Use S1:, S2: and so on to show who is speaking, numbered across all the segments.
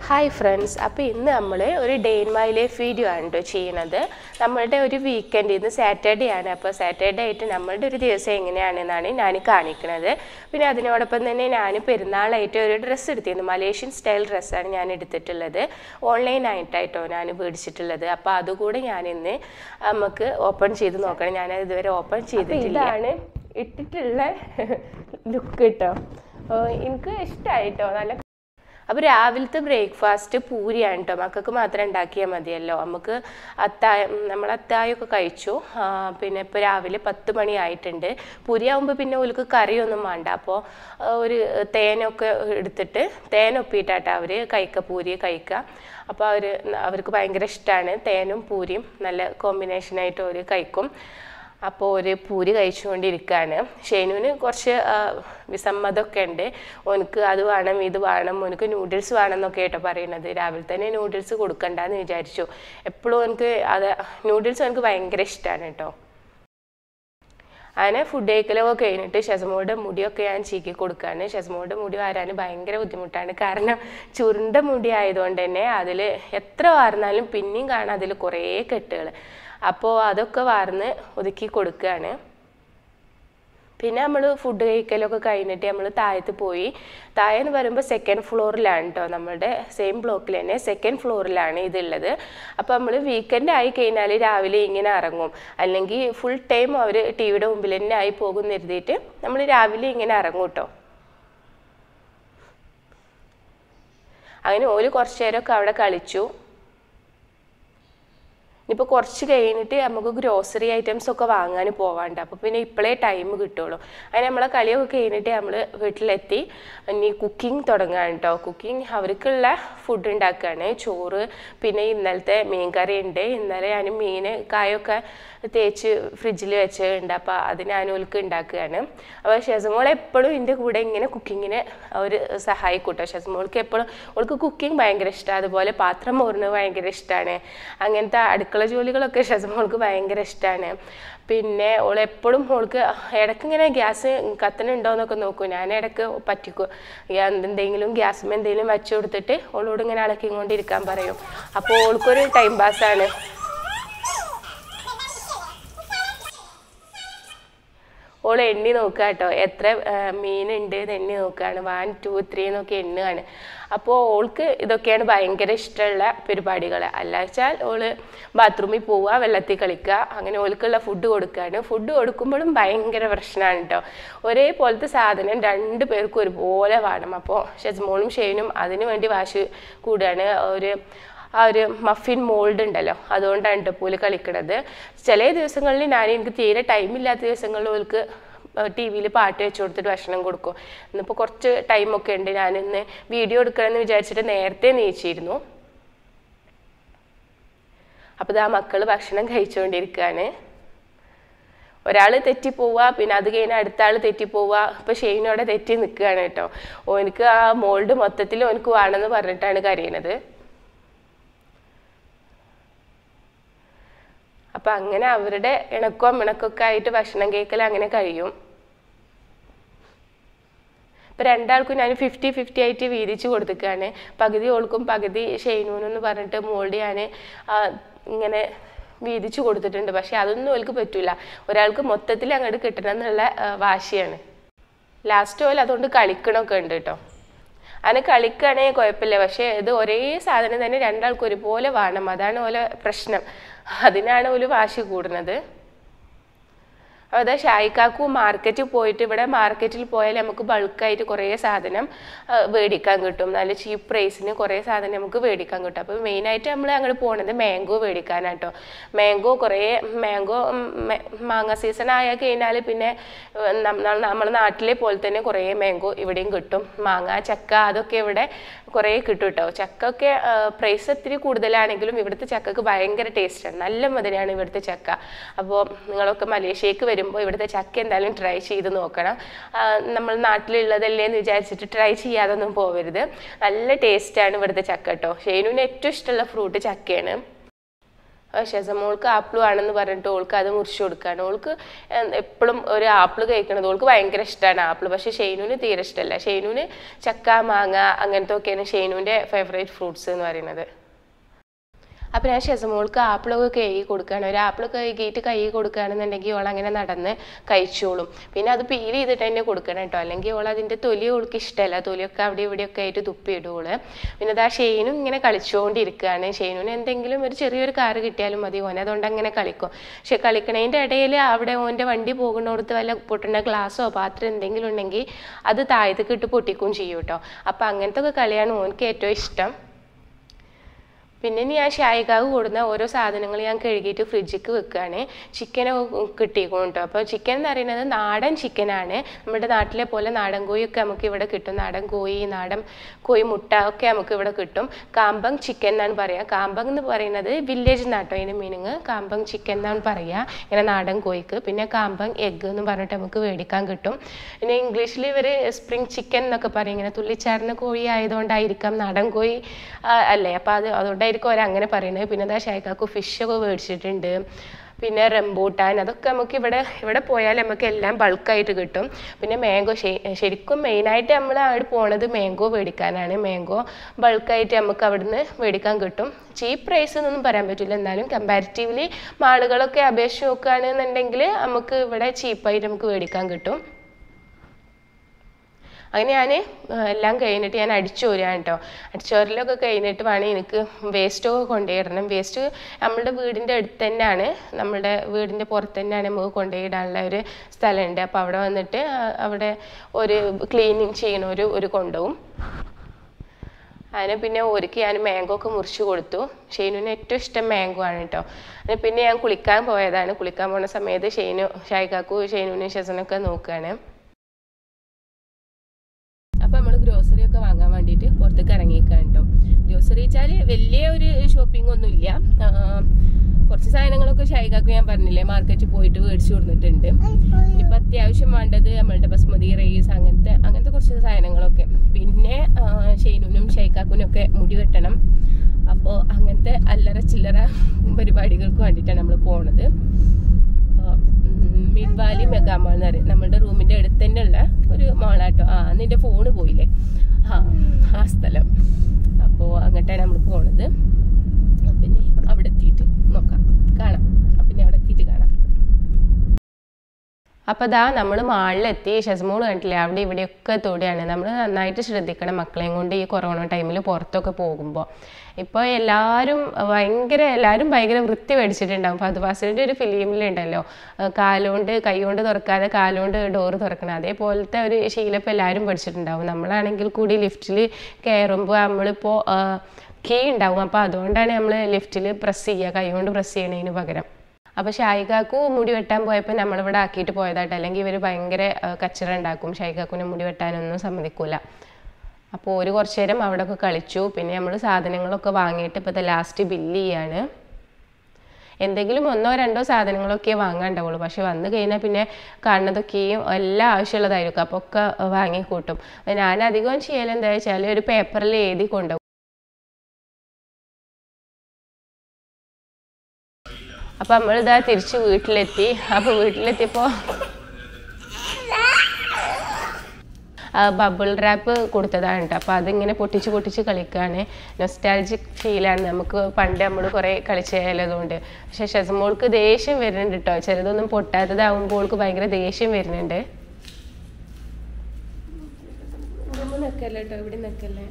S1: Hi friends അപ്പോൾ ഇന്ന് നമ്മൾ ഒരു day in my life video ആണ് കേട്ടോ ചെയ്യുന്നത് നമ്മളുടെ ഒരു വീക്കെൻഡ് ഇന്ന് സാറ്റർഡേ ആണ് അപ്പോൾ സാറ്റർഡേ ആയിട്ട് നമ്മളുടെ ഒരു ദിവസം എങ്ങനെയാണെന്നാണ് ഞാൻ കാണിക്കുന്നത് പിന്നെ അതിനോടൊപ്പം തന്നെ ഞാൻ പെരുന്നാളായിട്ട് ഒരു ഡ്രസ്സ് എടുത്തിരുന്നു മലേഷ്യൻ സ്റ്റൈൽ ഡ്രസ്സാണ് ഞാൻ എടുത്തിട്ടുള്ളത് ഓൺലൈനായിട്ടായിട്ടോ ഞാൻ മേടിച്ചിട്ടുള്ളത് അപ്പോൾ അതുകൂടെ ഞാനിന്ന് നമുക്ക് ഓപ്പൺ ചെയ്ത് നോക്കണം ഞാൻ ഇതുവരെ ഓപ്പൺ ചെയ്തിട്ടില്ല ഇതാണ് ഇട്ടിട്ടുള്ള ലുക്ക് കേട്ടോ എനിക്ക് ഇഷ്ടമായിട്ടോ നല്ല അപ്പോൾ രാവിലത്തെ ബ്രേക്ക്ഫാസ്റ്റ് പൂരിയാണ് കേട്ടോ മക്കൾക്ക് മാത്രം ഉണ്ടാക്കിയാൽ മതിയല്ലോ നമുക്ക് അത്തായം നമ്മൾ അത്തായമൊക്കെ കഴിച്ചു ആ, പിന്നെ ഇപ്പോൾ രാവിലെ പത്ത് മണി ആയിട്ടുണ്ട് പൂരിയാകുമ്പോൾ പിന്നെ ഓൾക്ക് കറിയൊന്നും വേണ്ട അപ്പോൾ ഒരു തേനൊക്കെ എടുത്തിട്ട് തേനൊപ്പിയിട്ടാട്ടോ അവർ കഴിക്കുക പൂരി കഴിക്കുക അപ്പോൾ അവർ അവർക്ക് ഭയങ്കര ഇഷ്ടമാണ് തേനും പൂരിയും നല്ല കോമ്പിനേഷനായിട്ട് അവർ കഴിക്കും അപ്പോൾ ഒരു പൂരി കഴിച്ചുകൊണ്ടിരിക്കുകയാണ് ഷെയ്നുവിന് കുറച്ച് ആ, വിസമ്മതമൊക്കെ ഉണ്ട് ഓനക്ക് അത് വേണം ഇത് വേണം ഓനക്ക് നൂഡിൽസ് വേണം എന്നൊക്കെ കേട്ടോ പറയുന്നത് രാവിലെ തന്നെ നൂഡിൽസ് കൊടുക്കണ്ടെന്ന് വിചാരിച്ചു എപ്പോഴും എനിക്ക് അത് നൂഡിൽസ് എനിക്ക് ഭയങ്കര ഇഷ്ടമാണ് കേട്ടോ അങ്ങനെ ഫുഡ് കഴിക്കലൊക്കെ കഴിഞ്ഞിട്ട് ഷെസമോളുടെ മുടിയൊക്കെ ഞാൻ ചീക്കി കൊടുക്കുകയാണ് ഷെസമോളുടെ മുടി വാരാൻ ഭയങ്കര ബുദ്ധിമുട്ടാണ് കാരണം ചുരുണ്ട മുടി ആയതുകൊണ്ട് തന്നെ അതിൽ എത്ര വാർന്നാലും പിന്നെയും കാണാം അതിൽ കുറേ കെട്ടുകൾ അപ്പോൾ അതൊക്കെ വാർന്ന് ഒതുക്കി കൊടുക്കുകയാണ് പിന്നെ നമ്മൾ ഫുഡ് കഴിക്കലൊക്കെ കഴിഞ്ഞിട്ട് നമ്മൾ താഴത്ത് പോയി താഴെ എന്ന് പറയുമ്പോൾ സെക്കൻഡ് ഫ്ലോറിലാണ് കേട്ടോ നമ്മളുടെ സെയിം ബ്ലോക്കിൽ തന്നെ സെക്കൻഡ് ഫ്ലോറിലാണ് ഇതുള്ളത് അപ്പോൾ നമ്മൾ വീക്കെൻഡ് ആയി കഴിഞ്ഞാൽ രാവിലെ ഇങ്ങനെ ഇറങ്ങും അല്ലെങ്കിൽ ഫുൾ ടൈം അവർ ടി വിയുടെ മുമ്പിൽ തന്നെ ആയി പോകും എന്ന് കരുതിയിട്ട് നമ്മൾ രാവിലെ ഇങ്ങനെ ഇറങ്ങും കേട്ടോ അങ്ങനെ ഓല് കുറച്ച് നേരമൊക്കെ അവിടെ കളിച്ചു ഇനിയിപ്പോൾ കുറച്ച് കഴിഞ്ഞിട്ട് നമുക്ക് ഗ്രോസറി ഐറ്റംസ് ഒക്കെ വാങ്ങാൻ പോവാണ്ട് അപ്പോൾ പിന്നെ ഇപ്പോഴേ ടൈം കിട്ടുള്ളൂ അതിന് നമ്മളെ കളിയൊക്കെ കഴിഞ്ഞിട്ട് നമ്മൾ വീട്ടിലെത്തി ഇനി കുക്കിംഗ് തുടങ്ങാണ് കേട്ടോ കുക്കിംഗ് അവർക്കുള്ള ഫുഡ് ഉണ്ടാക്കുകയാണ് ചോറ് പിന്നെ ഇന്നലത്തെ മീൻ കറി ഉണ്ട് ഇന്നലെ ഞാൻ മീൻ കായൊക്കെ തേച്ച് ഫ്രിഡ്ജിൽ വെച്ചിട്ടുണ്ട് അപ്പോൾ അത് ഞാൻ ഓൽക്ക് ഉണ്ടാക്കുകയാണ് അപ്പോൾ ഷെസമോൾ എപ്പോഴും എൻ്റെ കൂടെ ഇങ്ങനെ കുക്കിങ്ങിന് അവർ സഹായിക്കൂട്ടോ ഷെസമോൾക്ക് എപ്പോഴും ഓൾക്ക് കുക്കിംഗ് ഭയങ്കര ഇഷ്ടമാണ് അതുപോലെ പാത്രം മോറുന്നത് ഭയങ്കര ഇഷ്ടമാണ് അങ്ങനത്തെ അടുക്കള ജോലികളൊക്കെ ഷെസമോൾക്ക് ഭയങ്കര ഇഷ്ടമാണ് പിന്നെ ഓൾ എപ്പോഴും ഓൾക്ക് ഇടയ്ക്ക് ഇങ്ങനെ ഗ്യാസ് കത്തനുണ്ടോ എന്നൊക്കെ നോക്കും ഞാൻ ഇടയ്ക്ക് പറ്റിക്കും ഗ്യാ- എന്തെങ്കിലും ഗ്യാസും എന്തെങ്കിലും വെച്ച് കൊടുത്തിട്ട് ഓളോട് ഇങ്ങനെ ഇളക്കിക്കൊണ്ടിരിക്കാൻ പറയും അപ്പോൾ ഓൾക്കൊരു ടൈം പാസ്സാണ് ഓൾ എണ്ണി നോക്കുക കേട്ടോ എത്ര ആ, മീനുണ്ട് എന്ന് എണ്ണി നോക്കുകയാണ് വൺ ടു ത്രീ എന്നൊക്കെ എണ്ണുകയാണ് അപ്പോൾ ഓൾക്ക് ഇതൊക്കെയാണ് ഭയങ്കര ഇഷ്ടമുള്ള പരിപാടികൾ അല്ലാച്ചാൽ ഓള് ബാത്റൂമിൽ പോവുക വെള്ളത്തിൽ കളിക്കുക അങ്ങനെ ഓൾക്കുള്ള ഫുഡ് കൊടുക്കുകയാണ് ഫുഡ് കൊടുക്കുമ്പോഴും ഭയങ്കര പ്രശ്നമാണ് കേട്ടോ ഒരേപോലത്തെ സാധനം രണ്ട് പേർക്കും ഒരുപോലെ വേണം അപ്പോൾ ഷെസ്മോളും ഷെയ്നും അതിനു വേണ്ടി വാശി കൂടുകയാണ് ഒരു ആ ഒരു മഫിൻ മോൾഡ് ഉണ്ടല്ലോ അതുകൊണ്ടാണ് കേട്ടോ പൂല് കളിക്കണത് ചില ദിവസങ്ങളിൽ ഞാൻ എനിക്ക് തീരെ ടൈമില്ലാത്ത ദിവസങ്ങളിൽ ഓൾക്ക് ടി വിയിൽ പാട്ട് വെച്ച് കൊടുത്തിട്ട് ഭക്ഷണം കൊടുക്കും ഇന്നിപ്പോൾ കുറച്ച് ടൈമൊക്കെ ഉണ്ട് ഞാനിന്ന് വീഡിയോ എടുക്കണമെന്ന് വിചാരിച്ചിട്ട് നേരത്തെ നീച്ചിരുന്നു അപ്പോൾ ഇതാ മക്കൾ ഭക്ഷണം കഴിച്ചുകൊണ്ടിരിക്കുകയാണ് ഒരാൾ തെറ്റിപ്പോവുക പിന്നെ അത് കഴിഞ്ഞ് അടുത്ത ആൾ തെറ്റിപ്പോവുക ഇപ്പം ഷെയ്നോടെ തെറ്റി നിൽക്കുകയാണ് കേട്ടോ ഓനിക്ക് ആ മോൾഡ് മൊത്തത്തിൽ ഓനിക്ക് വേണമെന്ന് പറഞ്ഞിട്ടാണ് കരയുന്നത് അപ്പം അങ്ങനെ അവരുടെ ഇണക്കവും ഇണക്കൊക്കെ ആയിട്ട് ഭക്ഷണം കഴിക്കൽ അങ്ങനെ കഴിയും ഇപ്പം രണ്ടാൾക്കും ഞാൻ ഫിഫ്റ്റി ഫിഫ്റ്റി ആയിട്ട് വീതിച്ച് കൊടുത്തിക്കാണ് പകുതി ഓൾക്കും പകുതി ഷെയ്നൂനും എന്ന് പറഞ്ഞിട്ട് മോൾഡ് ഞാൻ ഇങ്ങനെ വീതിച്ച് കൊടുത്തിട്ടുണ്ട് പക്ഷെ അതൊന്നും ഓൾക്ക് പറ്റൂല ഒരാൾക്ക് മൊത്തത്തിൽ അങ്ങോട്ട് കിട്ടണം എന്നുള്ള ആ, വാശിയാണ് ലാസ്റ്റ് പോലെ അതുകൊണ്ട് കളിക്കണമൊക്കെ ഉണ്ട് കേട്ടോ അതിന് കളിക്കുകയാണെങ്കിൽ കുഴപ്പമില്ല പക്ഷേ ഇത് ഒരേ സാധനം തന്നെ രണ്ടാൾക്കും ഒരുപോലെ വേണം അതാണ് ഓലെ പ്രശ്നം അതിനാണ് ഒരു വാശി കൂടുന്നത് അതാ ഷായിക്കാക്കു മാർക്കറ്റിൽ പോയിട്ട് ഇവിടെ മാർക്കറ്റിൽ പോയാൽ നമുക്ക് ബൾക്കായിട്ട് കുറേ സാധനം ആ, മേടിക്കാൻ കിട്ടും നല്ല ചീപ്പ് പ്രൈസിന് കുറേ സാധനം നമുക്ക് മേടിക്കാൻ കിട്ടും അപ്പോൾ മെയിനായിട്ട് നമ്മൾ അങ്ങോട്ട് പോകുന്നത് മാംഗോ മേടിക്കാനാട്ടോ മാംഗോ കുറേ മാംഗോ മാങ്ങ സീസൺ ആയാൽ കഴിഞ്ഞാൽ പിന്നെ നമ്മുടെ നാട്ടിലെ പോലെ തന്നെ കുറേ മാംഗോ ഇവിടെയും കിട്ടും മാങ്ങ ചക്ക അതൊക്കെ ഇവിടെ കുറേ കിട്ടും കേട്ടോ ചക്ക ഒക്കെ പ്രൈസ് ഒത്തിരി കൂടുതലാണെങ്കിലും ഇവിടുത്തെ ചക്കക്ക് ഭയങ്കര ടേസ്റ്റാണ് നല്ല മധുരമാണ് ഇവിടുത്തെ ചക്ക അപ്പോൾ നിങ്ങളൊക്കെ മലേഷ്യക്ക് വരുമ്പോൾ ഇവിടുത്തെ ചക്ക എന്തായാലും ട്രൈ ചെയ്ത് നോക്കണം ആ, നമ്മൾ നാട്ടിലുള്ളതല്ലേ എന്ന് വിചാരിച്ചിട്ട് ട്രൈ ചെയ്യാതൊന്നും പോവരുത് നല്ല ടേസ്റ്റാണ് ഇവിടുത്തെ ചക്ക കേട്ടോ ഷെയ്നുവിന് ഏറ്റവും ഇഷ്ടമുള്ള ഫ്രൂട്ട് ചക്കയാണ് ഷെസമോൾക്ക് ആപ്പിൾ വേണമെന്ന് പറഞ്ഞിട്ട് ഓൾക്ക് അത് മുറിച്ച് കൊടുക്കുകയാണ് ഓൾക്ക് എപ്പോഴും ഒരു ആപ്പിൾ കഴിക്കണത് ഓൾക്ക് ഭയങ്കര ഇഷ്ടമാണ് ആപ്പിൾ പക്ഷേ ഷെയ്നുവിന് തീരെ ഇഷ്ടമല്ല ഷെയ്നുവിന് ചക്ക മാങ്ങ അങ്ങനത്തെ ഒക്കെയാണ് ഷെയ്നുവിൻ്റെ ഫേവറേറ്റ് ഫ്രൂട്ട്സ് എന്ന് പറയുന്നത് അപ്പോൾ ഞാൻ ഷെസമോൾക്ക് ആപ്പിളൊക്കെ കഴുകി കൊടുക്കുകയാണ് ഒരു ആപ്പിൾ കഴുകിയിട്ട് കഴുകി കൊടുക്കുകയാണെന്നുണ്ടെങ്കിൽ ഓൾ അങ്ങനെ നടന്ന് കഴിച്ചോളും പിന്നെ അത് പീൽ ചെയ്തിട്ട് തന്നെ കൊടുക്കണം കേട്ടോ അല്ലെങ്കിൽ ഓൾ അതിൻ്റെ തൊലി ഓൾക്ക് ഇഷ്ടമല്ല തൊലിയൊക്കെ അവിടെ ഇവിടെയൊക്കെ ആയിട്ട് തുപ്പിയിടുവോള് പിന്നെ അതാ ഷെയ്നും ഇങ്ങനെ കളിച്ചുകൊണ്ടിരിക്കുകയാണ് ഷെയ്നുവിന് എന്തെങ്കിലും ഒരു ചെറിയൊരു കാറ് കിട്ടിയാലും മതി ഓനെ അതുകൊണ്ട് അങ്ങനെ കളിക്കും പക്ഷെ കളിക്കണതിൻ്റെ ഇടയിൽ അവിടെ ഓൻ്റെ വണ്ടി പോകുന്നിടത്ത് വല്ല പൊട്ടുന്ന ഗ്ലാസ്സോ പാത്രം എന്തെങ്കിലും ഉണ്ടെങ്കിൽ അത് താഴത്തേക്ക് ഇട്ട് പൊട്ടിക്കും ചെയ്യും കേട്ടോ അപ്പോൾ അങ്ങനത്തെ ഒക്കെ കളിയാണ് ഓനക്ക് ഏറ്റവും ഇഷ്ടം പിന്നെ ഇനി ഞാൻ ഷായിക്കാവ് കൊടുന്ന ഓരോ സാധനങ്ങൾ ഞാൻ കഴുകിയിട്ട് ഫ്രിഡ്ജിക്ക് വെക്കുകയാണ് ചിക്കന് കിട്ടിയേക്കും കേട്ടോ അപ്പോൾ ചിക്കൻ എന്ന് പറയുന്നത് നാടൻ ചിക്കനാണ് നമ്മുടെ നാട്ടിലെ പോലെ നാടൻ കോഴിയൊക്കെ നമുക്ക് ഇവിടെ കിട്ടും നാടൻ കോഴി നാടൻ കോഴി മുട്ട ഒക്കെ നമുക്ക് ഇവിടെ കിട്ടും കാമ്പങ് ചിക്കൻ എന്നാണ് പറയുക കാമ്പങ് എന്ന് പറയുന്നത് വില്ലേജ് നാട്ടോ അതിൻ്റെ മീനിങ് കാമ്പങ് ചിക്കൻ എന്നാണ് പറയുക ഇങ്ങനെ നാടൻ കോഴിക്ക് പിന്നെ കാമ്പങ് എഗ്ഗ് എന്ന് പറഞ്ഞിട്ട് നമുക്ക് മേടിക്കാൻ കിട്ടും പിന്നെ ഇംഗ്ലീഷിൽ ഇവർ സ്പ്രിങ് ചിക്കൻ എന്നൊക്കെ പറയും ഇങ്ങനെ തുള്ളിച്ചാറിന് കോഴി ആയതുകൊണ്ടായിരിക്കാം നാടൻ കോഴി ആ, അല്ലേ അപ്പോൾ അത് അതുകൊണ്ടായിരിക്കും അവർ അങ്ങനെ പറയുന്നത് പിന്നെ അതാ ഷായ്ക്കാക്ക് ഫിഷൊക്കെ മേടിച്ചിട്ടുണ്ട് പിന്നെ റംബൂട്ടാൻ അതൊക്കെ നമുക്ക് ഇവിടെ ഇവിടെ പോയാൽ നമുക്ക് എല്ലാം ബൾക്കായിട്ട് കിട്ടും പിന്നെ മാംഗോ ശരിക്കും മെയിനായിട്ട് നമ്മൾ അവിടെ പോണത് മാംഗോ മേടിക്കാനാണ് മാംഗോ ബൾക്കായിട്ട് നമുക്ക് അവിടുന്ന് മേടിക്കാൻ കിട്ടും ചീപ്പ് പ്രൈസ് എന്നൊന്നും പറയാൻ പറ്റില്ല എന്നാലും കമ്പാരിറ്റീവ്ലി മാളുകളൊക്കെ അപേക്ഷിച്ച് നോക്കുകയാണെന്നുണ്ടെങ്കിൽ നമുക്ക് ഇവിടെ ചീപ്പായിട്ട് നമുക്ക് മേടിക്കാൻ കിട്ടും അങ്ങനെ ഞാൻ എല്ലാം കഴിഞ്ഞിട്ട് ഞാൻ അടിച്ചോരാണ് കേട്ടോ അടിച്ചോരലൊക്കെ കഴിഞ്ഞിട്ട് വേണം എനിക്ക് വേസ്റ്റൊക്കെ കൊണ്ടുപോയിടണം വേസ്റ്റ് നമ്മളുടെ വീടിൻ്റെ അടുത്ത് തന്നെയാണ് നമ്മുടെ വീടിൻ്റെ പുറത്ത് തന്നെയാണ് നമുക്ക് കൊണ്ടുപോയിടാനുള്ള ഒരു സ്ഥലമുണ്ട് അപ്പോൾ അവിടെ വന്നിട്ട് ആ, അവിടെ ഒരു ക്ലീനിങ് ചെയ്യണ ഒരു ഒരു കൊണ്ടുപോകും അതിന് പിന്നെ ഒരുക്കി ഞാൻ മാംഗോ ഒക്കെ മുറിച്ച് കൊടുത്തു ഷെയ്നുവിന് ഏറ്റവും ഇഷ്ടം മാംഗോ ആണ് കേട്ടോ അതിന് പിന്നെ ഞാൻ കുളിക്കാൻ പോയതാണ് കുളിക്കാൻ പോണ സമയത്ത് ഷെയ്നു ഷായിക്കാക്കു ഷെയ്നുവിനും ഷെസനൊക്കെ നോക്കുകയാണ് അപ്പോൾ നമ്മൾ ഗ്രോസറി ഒക്കെ വാങ്ങാൻ വേണ്ടിയിട്ട് പുറത്തേക്ക് ഇറങ്ങിയിരിക്കുകയാണ് കേട്ടോ ഗ്രോസറി വെച്ചാൽ വലിയ ഒരു ഷോപ്പിംഗ് ഒന്നും ഇല്ല ആ, കുറച്ച് സാധനങ്ങളൊക്കെ ഷൈകാക്ക് ഞാൻ പറഞ്ഞില്ലേ മാർക്കറ്റിൽ പോയിട്ട് മേടിച്ചു കൊടുത്തിട്ടുണ്ട് ഇനിയിപ്പോൾ അത്യാവശ്യം വേണ്ടത് നമ്മളുടെ ബസ്മതി റൈസ് അങ്ങനത്തെ അങ്ങനത്തെ കുറച്ച് സാധനങ്ങളൊക്കെ പിന്നെ ആ, ഷെയ്നുനും ഷൈക്കാക്കുനും ഒക്കെ മുടി വെട്ടണം അപ്പോൾ അങ്ങനത്തെ അല്ലറ ചില്ലറ പരിപാടികൾക്ക് വേണ്ടിയിട്ടാണ് നമ്മൾ പോണത് മിഡ് വാലി മെഗാ മാൾ എന്ന് പറയും നമ്മുടെ റൂമിന്റെ അടുത്ത് തന്നെ ഉള്ള ഒരു മാളാട്ടോ ആ നിന്റെ ഫോണ് പോയില്ലേ ആ ആ സ്ഥലം അപ്പോൾ അങ്ങോട്ടാണ് നമ്മൾ പോണത് അപ്പൊ പിന്നെ അവിടെ എത്തിയിട്ട് നോക്കാം കാണാം അപ്പൊ പിന്നെ അവിടെ എത്തിയിട്ട് കാണാം അപ്പോൾ ദാ നമ്മൾ മാളിലെത്തി ഷെസ്മോൾ കണ്ടില്ലേ അവിടെ ഇവിടെയൊക്കെ തൊടിയാണ് നമ്മൾ നന്നായിട്ട് ശ്രദ്ധിക്കണം മക്കളെയും കൊണ്ട് ഈ കൊറോണ ടൈമിൽ പുറത്തൊക്കെ പോകുമ്പോൾ ഇപ്പോൾ എല്ലാവരും ഭയങ്കര എല്ലാവരും ഭയങ്കര വൃത്തി മേടിച്ചിട്ടുണ്ടാവും അപ്പോൾ അത് ഫാസിലിൻ്റെ ഒരു ഫിലിമിലുണ്ടല്ലോ കാലുകൊണ്ട് കൈ കൊണ്ട് തുറക്കാതെ കാലുകൊണ്ട് ഡോറ് തുറക്കണം അതേപോലത്തെ ഒരു ശീലം ഇപ്പോൾ എല്ലാവരും പഠിച്ചിട്ടുണ്ടാവും നമ്മളാണെങ്കിൽ കൂടി ലിഫ്റ്റിൽ കയറുമ്പോൾ നമ്മളിപ്പോൾ കീ ഉണ്ടാവും അപ്പോൾ അതുകൊണ്ടാണ് നമ്മൾ ലിഫ്റ്റിൽ പ്രസ് ചെയ്യുക കൈ കൊണ്ട് പ്രസ് ചെയ്യണതിന് പകരം അപ്പോൾ ഷായികാക്കു മുടി വെട്ടാൻ പോയപ്പോൾ നമ്മളിവിടെ ആക്കിയിട്ട് പോയതായിട്ട് അല്ലെങ്കിൽ ഇവർ ഭയങ്കര ആ, കച്ചറ ഉണ്ടാക്കും ഷായികാക്കുനെ മുടി വെട്ടാനൊന്നും സമ്മതിക്കൂല അപ്പോൾ ഒരു കുറച്ച് നേരം അവിടെ ഒക്കെ കളിച്ചു പിന്നെ നമ്മൾ സാധനങ്ങളൊക്കെ വാങ്ങിയിട്ട് ഇപ്പോൾ ലാസ്റ്റ് ബില്ല് ചെയ്യാണ് എന്തെങ്കിലും ഒന്നോ രണ്ടോ സാധനങ്ങളൊക്കെ വാങ്ങാണ്ടാവുള്ളൂ പക്ഷെ വന്നു കഴിഞ്ഞാൽ പിന്നെ കാണുന്നതൊക്കെയും എല്ലാം ആവശ്യമുള്ളതായിരിക്കും അപ്പോൾ ഒക്കെ വാങ്ങിക്കൂട്ടും ഞാൻ അധികം ചെയ്യൽ എന്താ വെച്ചാൽ ഒരു പേപ്പറിൽ എഴുതി കൊണ്ടുപോകും അപ്പം നമ്മളിതാ തിരിച്ച് വീട്ടിലെത്തി അപ്പോൾ വീട്ടിലെത്തിയപ്പോൾ ബബിൾ റാപ്പ് കൊടുത്തതാണ് കേട്ടോ അപ്പോൾ അതിങ്ങനെ പൊട്ടിച്ച് പൊട്ടിച്ച് കളിക്കുകയാണ് നൊസ്റ്റാൾജിക് ഫീലാണ് നമുക്ക് പണ്ട് നമ്മൾ കുറേ കളിച്ചതുകൊണ്ട് പക്ഷേ ഷെസമോൾക്ക് ദേഷ്യം വരുന്നുണ്ട് കേട്ടോ ചിലതൊന്നും പൊട്ടാത്തതാവുമ്പോൾ ഓൾക്ക് ഭയങ്കര ദേഷ്യം വരുന്നുണ്ട് നിൽക്കല്ലേ കേട്ടോ ഇവിടെ നിൽക്കല്ലേ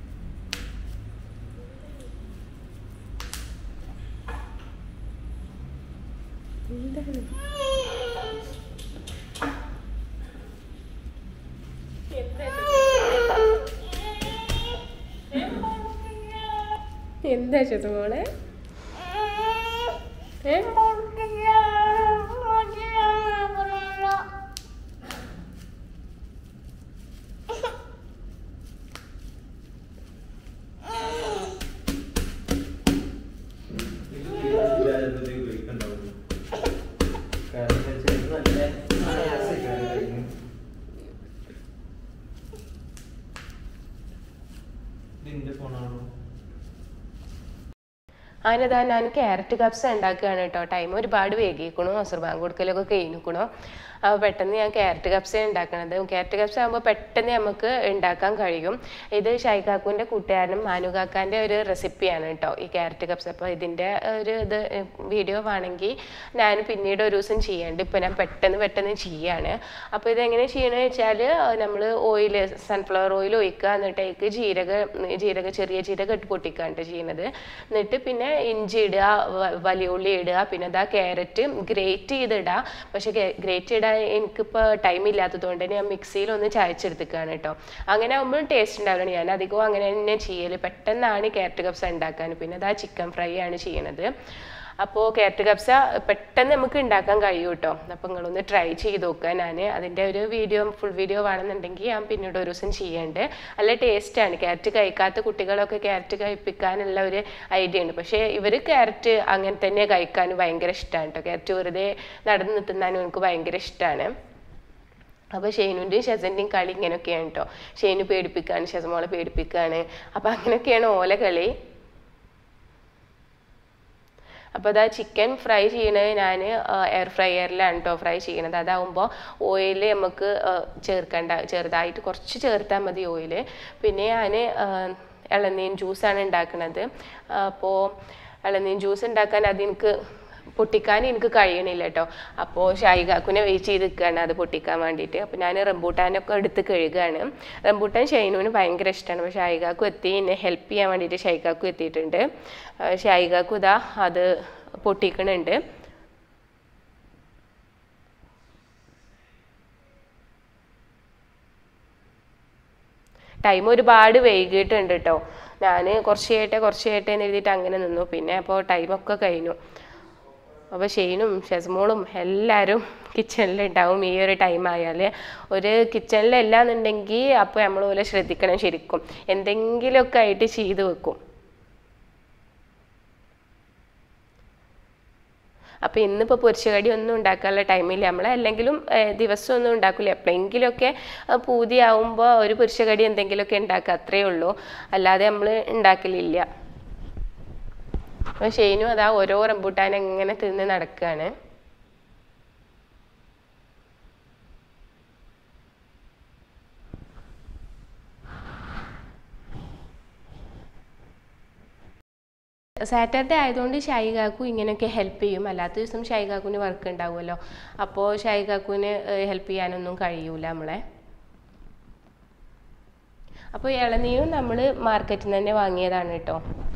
S1: എന്താണ് എന്താ ചേട്ടാ മോളെ ഏ? അതിനതാ ഞാൻ ക്യാരറ്റ് കപ്സ് ഉണ്ടാക്കുകയാണ് കേട്ടോ ടൈം ഒരുപാട് വൈകിക്കണു അസർ ബാങ്ക് കൊടുക്കലൊക്കെ കഴിഞ്ഞിക്കണു അപ്പോൾ പെട്ടെന്ന് ഞാൻ ക്യാരറ്റ് കപ്സ് ഉണ്ടാക്കണത് ക്യാരറ്റ് കപ്സ് ആകുമ്പോൾ പെട്ടെന്ന് നമുക്ക് ഉണ്ടാക്കാൻ കഴിയും ഇത് ഷൈകാക്കുവിൻ്റെ കൂട്ടുകാരനും മാനുകാക്കാൻ്റെ ഒരു റെസിപ്പിയാണ് കേട്ടോ ഈ ക്യാരറ്റ് കപ്സ് അപ്പോൾ ഇതിൻ്റെ ഒരു ഇത് വീഡിയോ വേണമെങ്കിൽ ഞാൻ പിന്നീട് ഒരു ദിവസം ചെയ്യേണ്ട ഇപ്പോൾ ഞാൻ പെട്ടെന്ന് പെട്ടെന്ന് ചെയ്യാണ് അപ്പോൾ ഇതെങ്ങനെ ചെയ്യണമെന്ന് വെച്ചാൽ നമ്മൾ ഓയിൽ സൺഫ്ലവർ ഓയിൽ ഒഴിക്കുക എന്നിട്ടേക്ക് ജീരക ജീരക ചെറിയ ജീരക ഇട്ട് പൊട്ടിക്കാണ്ട് ചെയ്യുന്നത് എന്നിട്ട് പിന്നെ ഇഞ്ചി ഇടുക വ- വലിയ ഉള്ളി ഇടുക പിന്നെ അതാ ക്യാരറ്റ് ഗ്രേറ്റ് ചെയ്തിടുക പക്ഷേ ഗ്രേറ്റ് ചെയ്താൽ എനിക്കിപ്പോൾ ടൈം ഇല്ലാത്തത് കൊണ്ട് ഞാൻ മിക്സിയിൽ ഒന്ന് ചായച്ചെടുത്തിക്കാണ് കേട്ടോ അങ്ങനെ ആകുമ്പോൾ ടേസ്റ്റ് ഉണ്ടാവില്ല ഞാൻ അധികവും അങ്ങനെ തന്നെ ചെയ്യൽ പെട്ടെന്നാണ് ക്യാരറ്റ് കപ്സ ഉണ്ടാക്കാൻ പിന്നെ അതാ ചിക്കൻ ഫ്രൈ ആണ് ചെയ്യണത് അപ്പോൾ ക്യാരറ്റ് കപ്സ പെട്ടെന്ന് നമുക്ക് ഉണ്ടാക്കാൻ കഴിയും കേട്ടോ അപ്പോൾ നിങ്ങളൊന്ന് ട്രൈ ചെയ്ത് നോക്കുക ഞാൻ അതിൻ്റെ ഒരു വീഡിയോ ഫുൾ വീഡിയോ വേണമെന്നുണ്ടെങ്കിൽ ഞാൻ പിന്നീട് ഒരു ദിവസം ചെയ്യേണ്ടത് നല്ല ടേസ്റ്റാണ് ക്യാരറ്റ് കഴിക്കാത്ത കുട്ടികളൊക്കെ ക്യാരറ്റ് കഴിപ്പിക്കാനുള്ള ഒരു ഐഡിയ ഉണ്ട് പക്ഷേ ഇവർ ക്യാരറ്റ് അങ്ങനെ തന്നെ കഴിക്കാൻ ഭയങ്കര ഇഷ്ടമാണ് കേട്ടോ ക്യാരറ്റ് വെറുതെ നടന്ന് തിന്നാനും എനിക്ക് ഭയങ്കര ഇഷ്ടമാണ് അപ്പോൾ ഷെയ്നുൻ്റെയും ഷെസൻ്റെയും കളി ഇങ്ങനെയൊക്കെയാണ് കേട്ടോ ഷെയ്നു പേടിപ്പിക്കുകയാണ് ഷെസമോളെ പേടിപ്പിക്കുകയാണ് അപ്പോൾ അങ്ങനെയൊക്കെയാണ് ഓല കളി അപ്പോൾ അതാ ചിക്കൻ ഫ്രൈ ചെയ്യണത് ഞാൻ എയർ ഫ്രയറിലാണ് കേട്ടോ ഫ്രൈ ചെയ്യണത് അതാവുമ്പോൾ ഓയിൽ നമുക്ക് ആ, ചേർക്കണ്ട ചെറുതായിട്ട് കുറച്ച് ചേർത്താൽ മതി ഓയിൽ പിന്നെ ഞാൻ ഇളനീൻ ജ്യൂസാണ് ഉണ്ടാക്കുന്നത് അപ്പോൾ ഇളനീൻ ജ്യൂസ് ഉണ്ടാക്കാൻ അതെനിക്ക് പൊട്ടിക്കാൻ എനിക്ക് കഴിയണില്ല കേട്ടോ അപ്പോൾ ഷായികാക്കുനെ വെയിറ്റ് ചെയ്ത് നിൽക്കുകയാണ് അത് പൊട്ടിക്കാൻ വേണ്ടിയിട്ട് അപ്പോൾ ഞാൻ റംബൂട്ടാനൊക്കെ എടുത്ത് കഴുകുകയാണ് റംബൂട്ടാൻ ഷൈനുവിന് ഭയങ്കര ഇഷ്ടമാണ് അപ്പോൾ ഷായികാക്കും എത്തി എന്നെ ഹെൽപ്പ് ചെയ്യാൻ വേണ്ടിയിട്ട് ഷൈകാക്കും എത്തിയിട്ടുണ്ട് ആ, ഷായികാക്കും ഇതാ അത് പൊട്ടിക്കണുണ്ട് ടൈം ഒരുപാട് വൈകിട്ടുണ്ട് കേട്ടോ ഞാൻ കുറച്ച് ചെയ്യട്ടെ കുറച്ച് ചെയ്യട്ടെ എന്ന് എഴുതിയിട്ട് അങ്ങനെ നിന്നു പിന്നെ അപ്പോൾ ടൈമൊക്കെ കഴിഞ്ഞു അപ്പോൾ ഷെയ്നും ഷെസ്മോളും എല്ലാവരും കിച്ചണിലുണ്ടാവും ഈ ഒരു ടൈം ആയാൽ ഒരു കിച്ചണിലല്ല എന്നുണ്ടെങ്കിൽ അപ്പോൾ നമ്മൾ പോലെ ശ്രദ്ധിക്കണം ശരിക്കും എന്തെങ്കിലുമൊക്കെ ആയിട്ട് ചെയ്ത് വെക്കും അപ്പോൾ ഇന്നിപ്പോൾ പൊരിച്ചകടി ഒന്നും ഉണ്ടാക്കാനുള്ള ടൈമില്ല നമ്മൾ അല്ലെങ്കിലും ഏഹ്, ദിവസം ഒന്നും ഉണ്ടാക്കില്ല എപ്പോഴെങ്കിലുമൊക്കെ അഹ് പൂതിയാവുമ്പോൾ ഒരു പൊരിച്ചകടി എന്തെങ്കിലുമൊക്കെ ഉണ്ടാക്കുക അത്രയേ ഉള്ളൂ അല്ലാതെ നമ്മൾ ഉണ്ടാക്കലില്ല അപ്പോൾ ഷെയ്നും അതാ ഓരോ റംബൂട്ടാൻ എങ്ങനെ തിന്ന് നടക്കുകയാണ് സാറ്റർഡേ ആയതുകൊണ്ട് ഷായികാക്കു ഇങ്ങനെയൊക്കെ ഹെൽപ്പ് ചെയ്യും അല്ലാത്ത ദിവസം ഷായികാക്കുവിന് വർക്ക് ഉണ്ടാവുമല്ലോ അപ്പോൾ ഷായികാക്കുവിന് ഹെൽപ്പ് ചെയ്യാനൊന്നും കഴിയൂല നമ്മളെ അപ്പോൾ ഇളനീരും നമ്മൾ മാർക്കറ്റിൽ നിന്ന് തന്നെ വാങ്ങിയതാണ് കേട്ടോ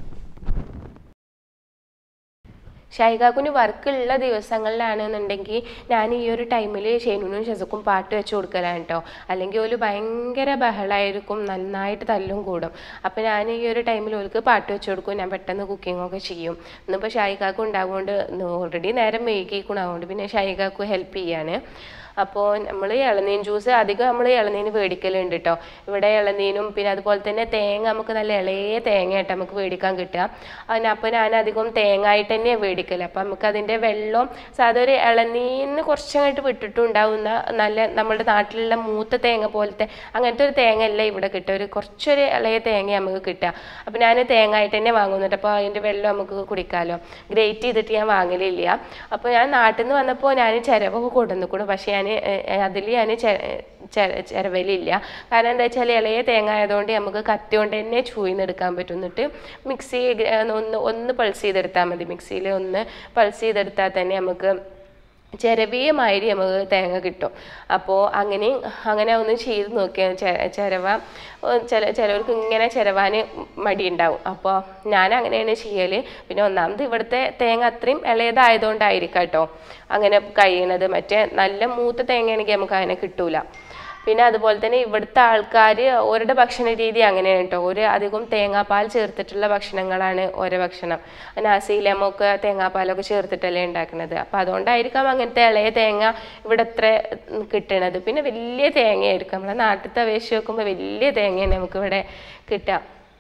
S1: ഷൈകാക്കുന് വർക്കുള്ള ദിവസങ്ങളിലാണെന്നുണ്ടെങ്കിൽ ഞാൻ ഈ ഒരു ടൈമിൽ ഷെനുനും ഷെസക്കും പാട്ട് വെച്ച് കൊടുക്കലാണ് കേട്ടോ അല്ലെങ്കിൽ ഒരു ഭയങ്കര ബഹളമായിരിക്കും നന്നായിട്ട് തല്ലും കൂടും അപ്പോൾ ഞാൻ ഈ ഒരു ടൈമിൽ ഓൾക്ക് പാട്ട് വെച്ച് കൊടുക്കും ഞാൻ പെട്ടെന്ന് കുക്കിംഗ് ഒക്കെ ചെയ്യും ഇന്നിപ്പോൾ ഷൈകാക്കും ഉണ്ടാവുകൊണ്ട് ഓൾറെഡി നേരം വൈകിക്കണം അതുകൊണ്ട് പിന്നെ ഷൈകാക്കും ഹെൽപ്പ് ചെയ്യാണ് അപ്പോൾ നമ്മൾ ഇളനീൻ ജ്യൂസ് അധികം നമ്മൾ ഇളനീന് മേടിക്കലുണ്ട് കേട്ടോ ഇവിടെ ഇളനീനും പിന്നെ അതുപോലെ തന്നെ തേങ്ങ നമുക്ക് നല്ല ഇളയ തേങ്ങയായിട്ട് നമുക്ക് മേടിക്കാൻ കിട്ടുക അതിന് അപ്പോൾ ഞാൻ അധികം തേങ്ങ ആയിട്ട് തന്നെയാണ് മേടിക്കൽ അപ്പോൾ നമുക്ക് അതിൻ്റെ വെള്ളം സാധാ ഒരു ഇളനീന്ന് കുറച്ചങ്ങോട്ട് വിട്ടിട്ടുണ്ടാവുന്ന നല്ല നമ്മുടെ നാട്ടിലുള്ള മൂത്ത തേങ്ങ പോലത്തെ അങ്ങനത്തെ ഒരു തേങ്ങ അല്ല ഇവിടെ കിട്ടുക ഒരു കുറച്ചൊരു ഇളയ തേങ്ങ നമുക്ക് കിട്ടുക അപ്പോൾ ഞാൻ തേങ്ങ ആയിട്ട് തന്നെ വാങ്ങുന്നുണ്ട് അപ്പോൾ അതിൻ്റെ വെള്ളം നമുക്ക് കുടിക്കാമല്ലോ ഗ്രേറ്റ് ചെയ്തിട്ട് ഞാൻ വാങ്ങലില്ല അപ്പോൾ ഞാൻ നാട്ടിൽ നിന്ന് വന്നപ്പോൾ ഞാൻ ചിരവൊക്കെ കൊണ്ടുവന്നിക്കണം പക്ഷേ ഞാൻ അതിൽ ഞാൻ ചിരവലില്ല കാരണം എന്താ വെച്ചാൽ ഇളയ തേങ്ങ ആയതുകൊണ്ട് നമുക്ക് കത്തി കൊണ്ട് തന്നെ ചൂയിന്നെടുക്കാൻ പറ്റും എന്നിട്ട് മിക്സി ഒന്ന് ഒന്ന് പൾസ് ചെയ്തെടുത്താൽ മതി മിക്സിയിൽ ഒന്ന് പൾസ് ചെയ്തെടുത്താൽ തന്നെ നമുക്ക് ചിരവിയ മാതിരി നമുക്ക് തേങ്ങ കിട്ടും അപ്പോൾ അങ്ങനെ അങ്ങനെ ഒന്ന് ചെയ്ത് നോക്കിയാൽ ചിരവ ചില ചിലവർക്ക് ഇങ്ങനെ ചിരവാൻ മടിയുണ്ടാവും അപ്പോൾ ഞാൻ അങ്ങനെയാണ് ചെയ്യൽ പിന്നെ ഒന്നാമത് ഇവിടുത്തെ തേങ്ങ അത്രയും ഇളയതായതുകൊണ്ടായിരിക്കാം കേട്ടോ അങ്ങനെ കഴിയണത് മറ്റേ നല്ല മൂത്ത തേങ്ങയാണെങ്കിൽ നമുക്ക് അങ്ങനെ കിട്ടൂല പിന്നെ അതുപോലെ തന്നെ ഇവിടുത്തെ ആൾക്കാർ ഓരുടെ ഭക്ഷണ രീതി അങ്ങനെയാണ് കേട്ടോ ഒരു അധികം തേങ്ങാപ്പാൽ ചേർത്തിട്ടുള്ള ഭക്ഷണങ്ങളാണ് ഓരോ ഭക്ഷണം നാസിയിലമൊക്കെ തേങ്ങാപ്പാലൊക്കെ ചേർത്തിട്ടല്ലേ ഉണ്ടാക്കുന്നത് അപ്പോൾ അതുകൊണ്ടായിരിക്കാം അങ്ങനത്തെ ഇളയ തേങ്ങ ഇവിടെ എത്ര കിട്ടണത് പിന്നെ വലിയ തേങ്ങയായിരിക്കും നമ്മളെ നാട്ടിലത്തെ അപേക്ഷിച്ച് നോക്കുമ്പോൾ വലിയ തേങ്ങയാണ് നമുക്കിവിടെ കിട്ടുക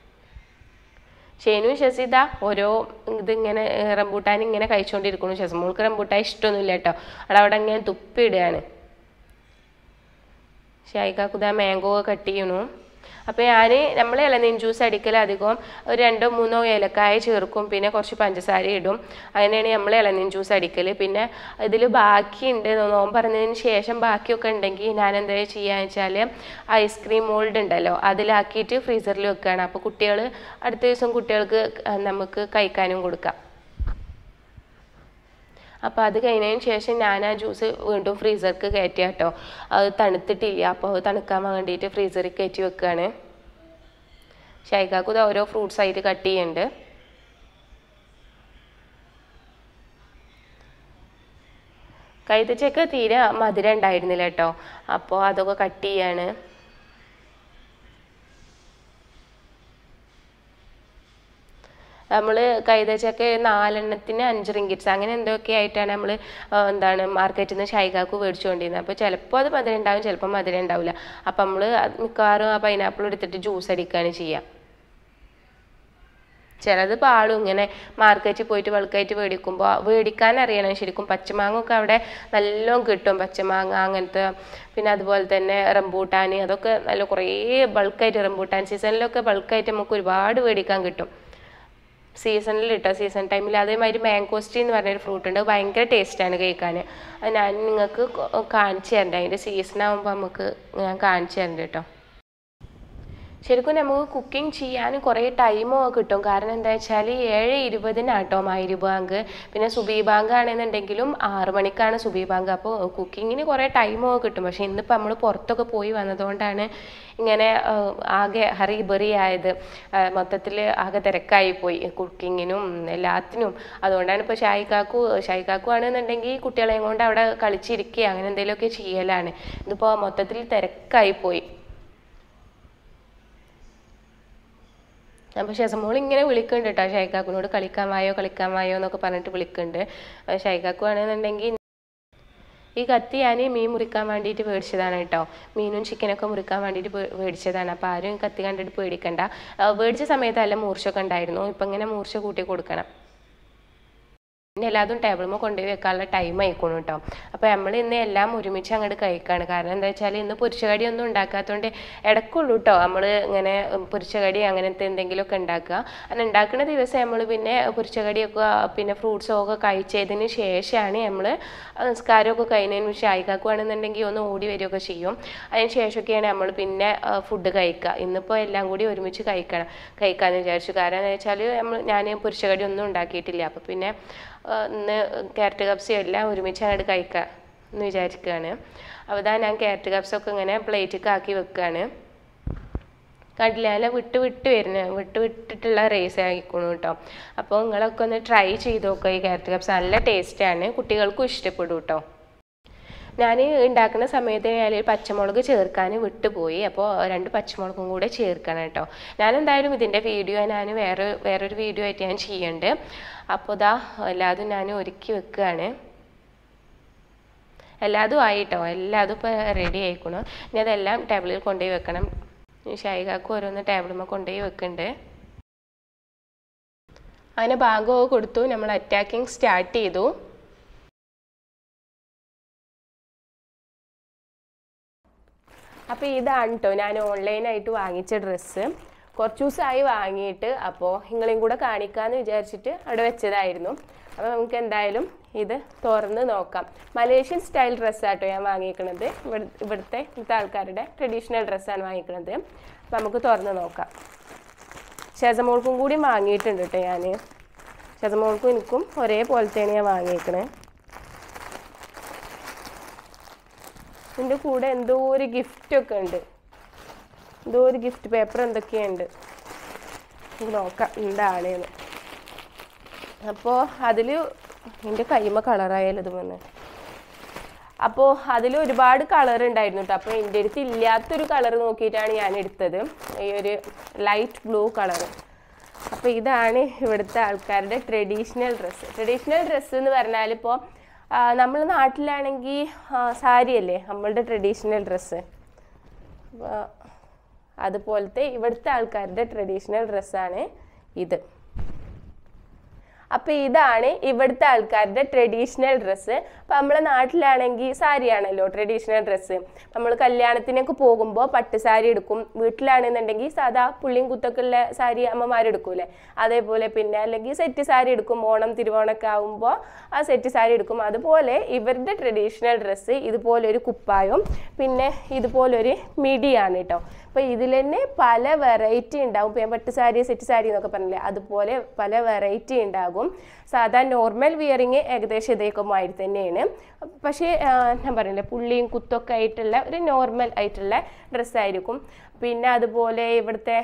S1: ഷേനു ഷസിത ഓരോ ഇതിങ്ങനെ റംബൂട്ടാൻ ഇങ്ങനെ കഴിച്ചുകൊണ്ടിരിക്കുന്നു ഷസമോൾക്ക് റംബൂട്ടാൻ ഇഷ്ടമൊന്നുമില്ല കേട്ടോ അവളവിടെ ഇങ്ങനെ തുപ്പിയിടുകയാണ് ഷായിക്കാക്കുത മാംഗോ കട്ട് ചെയ്യണു അപ്പോൾ ഞാൻ നമ്മൾ ഇളനീൻ ജ്യൂസ് അടിക്കൽ അധികം ഒരു രണ്ടോ മൂന്നോ ഏലക്കായ ചേർക്കും പിന്നെ കുറച്ച് പഞ്ചസാര ഇടും അങ്ങനെയാണ് നമ്മൾ ഇളനീൻ ജ്യൂസ് അടിക്കൽ പിന്നെ ഇതിൽ ബാക്കിയുണ്ട് നോമ്പ് പറഞ്ഞതിന് ശേഷം ബാക്കിയൊക്കെ ഉണ്ടെങ്കിൽ ഞാൻ എന്താ ചെയ്യുക വെച്ചാൽ ഐസ്ക്രീം മോൾഡ് ഉണ്ടല്ലോ അതിലാക്കിയിട്ട് ഫ്രീസറിൽ വെക്കുകയാണ് അപ്പോൾ കുട്ടികൾ അടുത്ത ദിവസം കുട്ടികൾക്ക് നമുക്ക് കഴിക്കാനും കൊടുക്കാം അപ്പോൾ അത് കഴിഞ്ഞതിന് ശേഷം ഞാൻ ആ ജ്യൂസ് വീണ്ടും ഫ്രീസർക്ക് കയറ്റി കേട്ടോ അത് തണുത്തിട്ടില്ല അപ്പോൾ അത് തണുക്കാൻ വേണ്ടിയിട്ട് ഫ്രീസറിൽ കയറ്റി വെക്കുകയാണ് ഷൈക്കാക്കും ഇത് ഓരോ ഫ്രൂട്ട്സ് ആയിട്ട് കട്ട് ചെയ്യുന്നുണ്ട് കൈതച്ചക്ക തീരെ മധുരം ഉണ്ടായിരുന്നില്ല കേട്ടോ അപ്പോൾ അതൊക്കെ കട്ട് ചെയ്യാണ് നമ്മൾ കൈതച്ചക്ക നാലെണ്ണത്തിന് അഞ്ച് റിങ്കിറ്റ്സ് അങ്ങനെ എന്തൊക്കെ ആയിട്ടാണ് നമ്മൾ എന്താണ് മാർക്കറ്റിൽ നിന്ന് ഷൈകാക്ക് മേടിച്ചുകൊണ്ടിരുന്നത് അപ്പോൾ ചിലപ്പോൾ അത് മധുരം ഉണ്ടാവും ചിലപ്പോൾ മധുരം ഉണ്ടാവില്ല അപ്പം നമ്മൾ മിക്കവാറും ആ പൈനാപ്പിൾ എടുത്തിട്ട് ജ്യൂസ് അടിക്കുകയാണ് ചെയ്യുക ചിലത് പാളും ഇങ്ങനെ മാർക്കറ്റിൽ പോയിട്ട് ബൾക്കായിട്ട് മേടിക്കുമ്പോൾ മേടിക്കാൻ അറിയണം ശരിക്കും പച്ചമാങ്ങ ഒക്കെ അവിടെ നല്ലോണം കിട്ടും പച്ചമാങ്ങ അങ്ങനത്തെ പിന്നെ അതുപോലെ തന്നെ റംബൂട്ടാൻ അതൊക്കെ നല്ല കുറേ ബൾക്കായിട്ട് റംബൂട്ടാൻ സീസണിലൊക്കെ ബൾക്കായിട്ട് നമുക്ക് ഒരുപാട് മേടിക്കാൻ കിട്ടും സീസണിൽ ഇട്ടോ സീസൺ ടൈമിൽ അതേമാതിരി മാങ്കോസ്റ്റി എന്ന് പറഞ്ഞൊരു ഫ്രൂട്ട് ഉണ്ട് അത് ഭയങ്കര ടേസ്റ്റാണ് കഴിക്കാൻ അത് ഞാൻ നിങ്ങൾക്ക് കാണിച്ചു തരണ്ട അതിൻ്റെ സീസൺ ആകുമ്പോൾ നമുക്ക് ഞാൻ കാണിച്ചു തരണ്ട കേട്ടോ ശരിക്കും നമുക്ക് കുക്കിംഗ് ചെയ്യാൻ കുറേ ടൈമോ കിട്ടും കാരണം എന്താ വെച്ചാൽ ഏഴ് ഇരുപതിനാട്ടോ മൈരി ബാങ്ക് പിന്നെ സുബി ബാങ്ക് ആണെന്നുണ്ടെങ്കിലും ആറ് മണിക്കാണ് സുബി ബാങ്ക് അപ്പോൾ കുക്കിങ്ങിന് കുറേ ടൈമോ കിട്ടും പക്ഷേ ഇന്നിപ്പോൾ നമ്മൾ പുറത്തൊക്കെ പോയി വന്നതുകൊണ്ടാണ് ഇങ്ങനെ ആകെ ഹറിബറി ആയത് മൊത്തത്തിൽ ആകെ തിരക്കായി പോയി കുക്കിങ്ങിനും എല്ലാത്തിനും അതുകൊണ്ടാണ് ഇപ്പോൾ ഷായിക്കാക്കു ഷായിക്കാക്കു ആണെന്നുണ്ടെങ്കിൽ കുട്ടികളെയും കൊണ്ട് അവിടെ കളിച്ചിരിക്കുക അങ്ങനെ എന്തെങ്കിലുമൊക്കെ ചെയ്യലാണ് ഇതിപ്പോൾ മൊത്തത്തിൽ തിരക്കായി പോയി അപ്പോൾ ഷെസമോൾ ഇങ്ങനെ വിളിക്കുന്നുണ്ട് കേട്ടോ ഷൈക്കാക്കുനോട് കളിക്കാൻ വായോ കളിക്കാൻ വായോ എന്നൊക്കെ പറഞ്ഞിട്ട് വിളിക്കുന്നുണ്ട് ഷൈക്കാക്കു ആണെന്നുണ്ടെങ്കിൽ ഈ കത്തി ഞാൻ മീൻ മുറിക്കാൻ വേണ്ടിയിട്ട് മേടിച്ചതാണ് കേട്ടോ മീനും ചിക്കനൊക്കെ മുറിക്കാൻ വേണ്ടിയിട്ട് മേടിച്ചതാണ് അപ്പോൾ ആരും കത്തി കണ്ടിട്ട് പേടിക്കണ്ട മേടിച്ച സമയത്ത് നല്ല മൂർച്ചയൊക്കെ ഉണ്ടായിരുന്നു ഇപ്പം ഇങ്ങനെ മൂർച്ച കൂട്ടി കൊടുക്കണം പിന്നെ എല്ലാതും ടേബിളുമ്പോൾ കൊണ്ടുപോയി വെക്കാനുള്ള ടൈം ആയിക്കോണം കേട്ടോ അപ്പോൾ നമ്മൾ ഇന്ന് എല്ലാം ഒരുമിച്ച് അങ്ങോട്ട് കഴിക്കുകയാണ് കാരണം എന്താ വെച്ചാൽ ഇന്ന് പൊരിച്ചകടി ഒന്നും ഉണ്ടാക്കാത്തതുകൊണ്ട് ഇടയ്ക്കുള്ളൂ കേട്ടോ നമ്മൾ ഇങ്ങനെ പൊരിച്ചകടി അങ്ങനത്തെ എന്തെങ്കിലുമൊക്കെ ഉണ്ടാക്കുക അങ്ങനെ ഉണ്ടാക്കുന്ന ദിവസം നമ്മൾ പിന്നെ പൊരിച്ചകടിയൊക്കെ പിന്നെ ഫ്രൂട്ട്സോ ഒക്കെ കഴിച്ചതിന് ശേഷമാണ് നമ്മൾ നിസ്കാരമൊക്കെ കഴിഞ്ഞതിന് ശായിക്കാക്കുകയാണെന്നുണ്ടെങ്കിൽ ഒന്ന് ഓടി വരികയൊക്കെ ചെയ്യും അതിന് ശേഷമൊക്കെയാണ് നമ്മൾ പിന്നെ ഫുഡ് കഴിക്കുക ഇന്നിപ്പോൾ എല്ലാം കൂടി ഒരുമിച്ച് കഴിക്കണം കഴിക്കാമെന്ന് വിചാരിച്ചു കാരണം എന്താ വെച്ചാൽ നമ്മൾ ഞാൻ പൊരിച്ചകടി ഒന്നും ഉണ്ടാക്കിയിട്ടില്ല അപ്പോൾ പിന്നെ ഇന്ന് ക്യാരറ്റ് കപ്സും എല്ലാം ഒരുമിച്ച് അങ്ങോട്ട് കഴിക്കാം എന്ന് വിചാരിക്കുകയാണ് അപ്പോൾ ഇതാ ഞാൻ ക്യാരറ്റ് കപ്സൊക്കെ ഇങ്ങനെ പ്ലേറ്റിലേക്ക് ആക്കി വെക്കുകയാണ് കണ്ടില്ല നല്ല വിട്ട് വിട്ട് വരുന്നത് വിട്ട് വിട്ടിട്ടുള്ള റേസ് ആയിക്കോണു കേട്ടോ അപ്പോൾ നിങ്ങളൊക്കെ ഒന്ന് ട്രൈ ചെയ്ത് നോക്കുക ഈ ക്യാരറ്റ് കപ്സ് നല്ല ടേസ്റ്റാണ് കുട്ടികൾക്കും ഇഷ്ടപ്പെടും കേട്ടോ ഞാൻ ഉണ്ടാക്കുന്ന സമയത്ത് ഞാൻ പച്ചമുളക് ചേർക്കാൻ വിട്ടുപോയി അപ്പോൾ രണ്ട് പച്ചമുളകും കൂടെ ചേർക്കണം കേട്ടോ ഞാൻ എന്തായാലും ഇതിൻ്റെ വീഡിയോ ഞാൻ വേറെ വേറൊരു വീഡിയോ ആയിട്ട് ഞാൻ ചെയ്യുന്നുണ്ട് അപ്പോൾ ഇതാ എല്ലാതും ഞാൻ ഒരുക്കി വെക്കുകയാണ് എല്ലാതും ആയിട്ടോ എല്ലാതും ഇപ്പോൾ റെഡി ആയിക്കണു ഇനി അതെല്ലാം ടേബിളിൽ കൊണ്ടുപോയി വെക്കണം ഷൈകാക്കും ഓരോന്ന് ടേബിളുമ്പോൾ കൊണ്ടുപോയി വെക്കുന്നുണ്ട് അങ്ങനെ ഭാഗമൊക്കെ കൊടുത്തു നമ്മൾ അറ്റാക്കിങ് സ്റ്റാർട്ട് ചെയ്തു അപ്പോൾ ഇതാണ് കേട്ടോ ഞാൻ ഓൺലൈനായിട്ട് വാങ്ങിച്ച ഡ്രസ്സ് കുറച്ച് ദിവസമായി വാങ്ങിയിട്ട് അപ്പോൾ നിങ്ങളെയും കൂടെ കാണിക്കാമെന്ന് വിചാരിച്ചിട്ട് അവിടെ വെച്ചതായിരുന്നു അപ്പോൾ നമുക്ക് എന്തായാലും ഇത് തുറന്ന് നോക്കാം മലേഷ്യൻ സ്റ്റൈൽ ഡ്രസ്സാട്ടോ ഞാൻ വാങ്ങിക്കണത് ഇവിടെ ഇവിടുത്തെ ഇവിടുത്തെ ആൾക്കാരുടെ ട്രഡീഷണൽ ഡ്രസ്സാണ് വാങ്ങിക്കണത് അപ്പോൾ നമുക്ക് തുറന്ന് നോക്കാം ഷെസമോൾക്കും കൂടി വാങ്ങിയിട്ടുണ്ട് കേട്ടോ ഞാൻ ഷെസമോൾക്കും എനിക്കും ഒരേപോലത്തെയാണ് ഞാൻ വാങ്ങിയേക്കണത് ഇതിൻ്റെ കൂടെ എന്തോ ഒരു ഗിഫ്റ്റൊക്കെ ഉണ്ട് എന്തോ ഒരു ഗിഫ്റ്റ് പേപ്പർ എന്തൊക്കെയുണ്ട് നമുക്ക് നോക്കാം എന്താണെന്ന് അപ്പോൾ അതിൽ എൻ്റെ കൈമ കളറായാലും ഇത് വന്ന് അപ്പോൾ അതിൽ ഒരുപാട് കളർ ഉണ്ടായിരുന്നു കേട്ടോ അപ്പോൾ എൻ്റെ അടുത്ത് ഇല്ലാത്തൊരു കളർ നോക്കിയിട്ടാണ് ഞാൻ എടുത്തത് ഈ ഒരു ലൈറ്റ് ബ്ലൂ കളർ അപ്പോൾ ഇതാണ് ഇവിടുത്തെ ആൾക്കാരുടെ ട്രഡീഷണൽ ഡ്രസ്സ് ട്രഡീഷണൽ ഡ്രസ്സ് എന്ന് പറഞ്ഞാൽ ഇപ്പോൾ നമ്മൾ നാട്ടിലാണെങ്കിൽ സാരിയല്ലേ നമ്മളുടെ ട്രഡീഷണൽ ഡ്രസ്സ് അതുപോലത്തെ ഇവിടുത്തെ ആൾക്കാരുടെ ട്രഡീഷണൽ ഡ്രസ്സാണ് ഇത് അപ്പോൾ ഇതാണ് ഇവിടുത്തെ ആൾക്കാരുടെ ട്രഡീഷണൽ ഡ്രസ്സ് അപ്പോൾ നമ്മളെ നാട്ടിലാണെങ്കിൽ സാരിയാണല്ലോ ട്രഡീഷണൽ ഡ്രസ്സ് നമ്മൾ കല്യാണത്തിനൊക്കെ പോകുമ്പോൾ പട്ട് സാരി എടുക്കും വീട്ടിലാണെന്നുണ്ടെങ്കിൽ സാധാ പുള്ളിയും കുത്തൊക്കെ ഉള്ള സാരി അമ്മമാരെടുക്കൂലേ അതേപോലെ പിന്നെ അല്ലെങ്കിൽ സെറ്റ് സാരി എടുക്കും ഓണം തിരുവോണമൊക്കെ ആകുമ്പോൾ ആ സെറ്റ് സാരി എടുക്കും അതുപോലെ ഇവരുടെ ട്രഡീഷണൽ ഡ്രസ്സ് ഇതുപോലെ ഒരു കുപ്പായവും പിന്നെ ഇതുപോലൊരു മിഡിയാണ് കേട്ടോ അപ്പോൾ ഇതിൽ തന്നെ പല വെറൈറ്റി ഉണ്ടാവും ഇപ്പം ഞാൻ പട്ട് സാരി സെറ്റ് സാരി എന്നൊക്കെ പറഞ്ഞില്ലേ അതുപോലെ പല വെറൈറ്റി ഉണ്ടാകും സാധാ നോർമൽ വിയറിങ് ഏകദേശം ഇതേക്കെ മാതിരി തന്നെയാണ് പക്ഷേ ആ, ഞാൻ പറഞ്ഞില്ലേ പുള്ളിയും കുത്തൊക്കെ ആയിട്ടുള്ള ഒരു നോർമൽ ആയിട്ടുള്ള ഡ്രസ്സായിരിക്കും പിന്നെ അതുപോലെ ഇവിടുത്തെ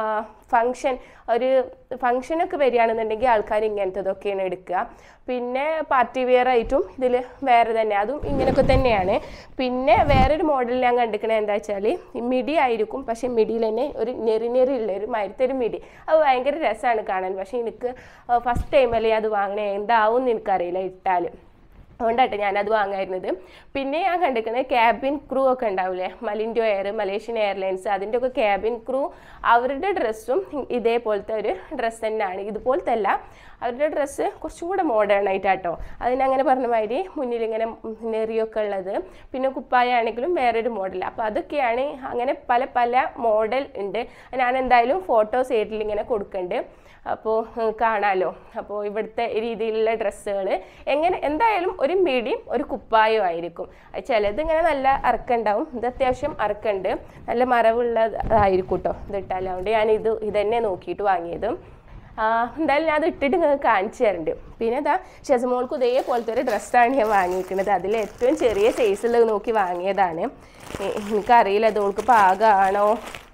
S1: ഫങ്ഷൻ ഒരു ഫങ്ഷനൊക്കെ വരികയാണെന്നുണ്ടെങ്കിൽ ആൾക്കാർ ഇങ്ങനത്തതൊക്കെയാണ് എടുക്കുക പിന്നെ പാർട്ടി വെയർ ആയിട്ടും ഇതിൽ വേറെ തന്നെ അതും ഇങ്ങനെയൊക്കെ തന്നെയാണ് പിന്നെ വേറൊരു മോഡൽ ഞാൻ കണ്ടിരിക്കണത് എന്താ വെച്ചാൽ മിഡി ആയിരിക്കും പക്ഷേ മിഡിയിൽ തന്നെ ഒരു നെറി നെറി ഉള്ള ഒരു മരത്തെ ഒരു മിഡി അത് ഭയങ്കര രസമാണ് കാണാൻ പക്ഷേ എനിക്ക് ഫസ്റ്റ് ടൈമല്ലേ അത് വാങ്ങണേ എന്താവും എന്ന് എനിക്കറിയില്ല ഇട്ടാൽ അതുകൊണ്ടാട്ടെ ഞാനത് വാങ്ങായിരുന്നത് പിന്നെ ഞാൻ കണ്ടിരിക്കുന്നത് ക്യാബിൻ ക്രൂ ഒക്കെ ഉണ്ടാവില്ലേ മലിൻഡോ എയർ മലേഷ്യൻ എയർലൈൻസ് അതിൻ്റെ ഒക്കെ ക്യാബിൻ ക്രൂ അവരുടെ ഡ്രസ്സും ഇതേപോലത്തെ ഒരു ഡ്രസ്സ് തന്നെയാണ് ഇതുപോലത്തെ അല്ല അവരുടെ ഡ്രസ്സ് കുറച്ചും കൂടെ മോഡേൺ ആയിട്ടാട്ടോ അതിനങ്ങനെ പറഞ്ഞ മാതിരി മുന്നിൽ ഇങ്ങനെ നെറിയൊക്കെ ഉള്ളത് പിന്നെ കുപ്പായാണെങ്കിലും വേറൊരു മോഡൽ അപ്പോൾ അതൊക്കെയാണ് അങ്ങനെ പല പല മോഡൽ ഉണ്ട് ഞാൻ എന്തായാലും ഫോട്ടോ സൈഡിൽ ഇങ്ങനെ കൊടുക്കുന്നുണ്ട് അപ്പോൾ കാണാലോ അപ്പോൾ ഇവിടുത്തെ രീതിയിലുള്ള ഡ്രസ്സുകൾ എങ്ങനെ എന്തായാലും ഒരു മീഡിയം ഒരു കുപ്പായം ആയിരിക്കും അത് ചിലത് ഇങ്ങനെ നല്ല അറക്കുണ്ടാവും ഇത് അത്യാവശ്യം അറക്കുണ്ട് നല്ല മറവുള്ളതായിരിക്കും കേട്ടോ ഇതിട്ടാൽ അതുകൊണ്ട് ഞാൻ ഇത് ഇതന്നെ നോക്കിയിട്ട് വാങ്ങിയത് ആ, എന്തായാലും ഞാൻ അത് ഇട്ടിട്ട് നിങ്ങൾക്ക് കാണിച്ചു തരുന്നുണ്ട് പിന്നെ ഇതാ ഷെസമോൾക്ക് ഇതേപോലത്തെ ഒരു ഡ്രസ്സാണ് ഞാൻ വാങ്ങിയിരിക്കുന്നത് അതിൽ ഏറ്റവും ചെറിയ സൈസുള്ളത് നോക്കി വാങ്ങിയതാണ് എ- എനിക്കറിയില്ല അത് ഓൾക്ക് പാകമാണോ